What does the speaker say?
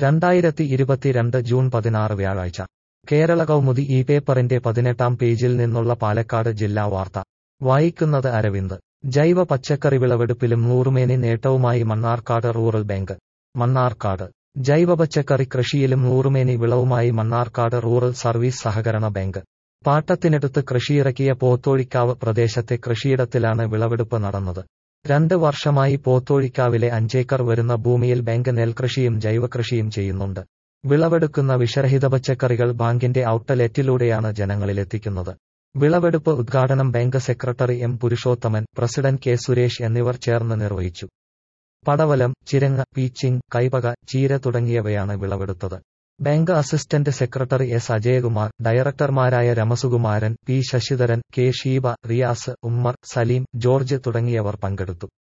രണ്ടായിരത്തി ഇരുപത്തിരണ്ട് ജൂൺ പതിനാറ് വ്യാഴാഴ്ച കേരള കൗമുദി ഈ പേപ്പറിന്റെ പതിനെട്ടാം പേജിൽ നിന്നുള്ള പാലക്കാട് ജില്ലാ വാർത്ത വായിക്കുന്നത് അരവിന്ദ് ജൈവ പച്ചക്കറി വിളവെടുപ്പിലും നൂറുമേനി നേട്ടവുമായി മണ്ണാർക്കാട് റൂറൽ ബാങ്ക് മണ്ണാർക്കാട് ജൈവ പച്ചക്കറി കൃഷിയിലും നൂറുമേനി വിളവുമായി മണ്ണാർക്കാട് റൂറൽ സർവീസ് സഹകരണ ബാങ്ക് പാട്ടത്തിനടുത്ത് കൃഷിയിറക്കിയ പോത്തോഴിക്കാവ് പ്രദേശത്തെ കൃഷിയിടത്തിലാണ് വിളവെടുപ്പ് നടന്നത് രണ്ട് വർഷമായി പോത്തോഴിക്കാവിലെ അഞ്ചേക്കർ വരുന്ന ഭൂമിയിൽ ബാങ്ക് നെൽകൃഷിയും ജൈവകൃഷിയും ചെയ്യുന്നുണ്ട് വിളവെടുക്കുന്ന വിഷരഹിത പച്ചക്കറികൾ ബാങ്കിന്റെ ഔട്ട്ലെറ്റിലൂടെയാണ് ജനങ്ങളിലെത്തിക്കുന്നത് വിളവെടുപ്പ് ഉദ്ഘാടനം bank secretary M Purushothaman president K Suresh എന്നിവർ ചേർന്ന് നിർവഹിച്ചു പടവലം ചിരങ്ങ പീച്ചിങ് കൈപക ചീര തുടങ്ങിയവയാണ് വിളവെടുത്തത് bank assistant secretary S Ajayakumar ഡയറക്ടർമാരായ Ramasukumaran P Sasidharan K Sheeba Riyas Ummer Saleem George തുടങ്ങിയവർ പങ്കെടുത്തു